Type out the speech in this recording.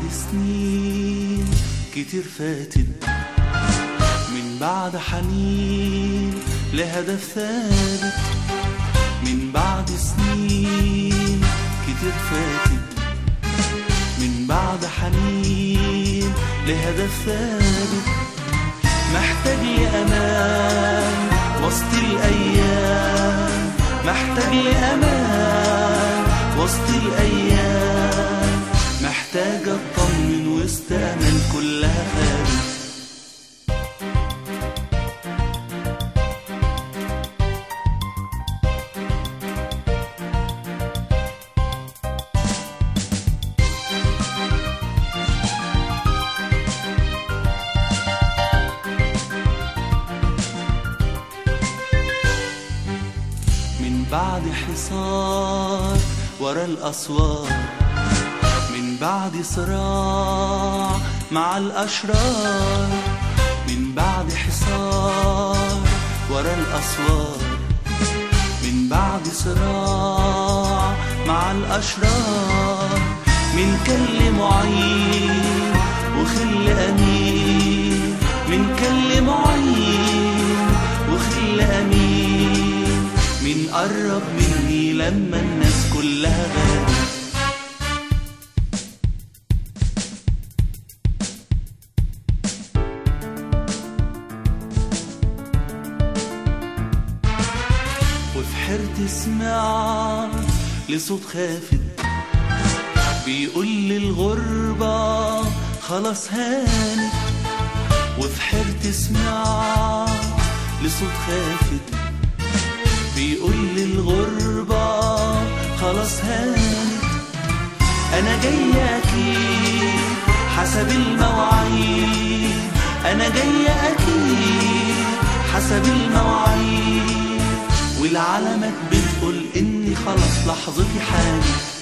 سنين كتير فاتت من بعد حنين لهدف ثابت من بعد سنين كتير فاتت من بعد حنين لهدف ثابت محتاج لأمان وسط الأيام محتاج لأمان وسط الأيام محتاج أطمن وسط أمان كلها خارج من بعد حصار ورا الأسوار من بعد صراع مع الأشرار من بعد حصار ورا الأسوار من بعد صراع مع الأشرار من كل معين وخل أمين من كل معين وخل أمين من قرب مني لما الناس كلها غابت وفي حيرتي سمعت لصوت خافت بيقول لي الغربة خلاص هانت وفي حيرتي سمعت لصوت خافت بيقول لي الغربة خلاص هانت أنا جاي أكيد حسب المواعيد أنا جاي أكيد حسب المواعيد والعلامات بتقول إني خلاص لحظتي حانت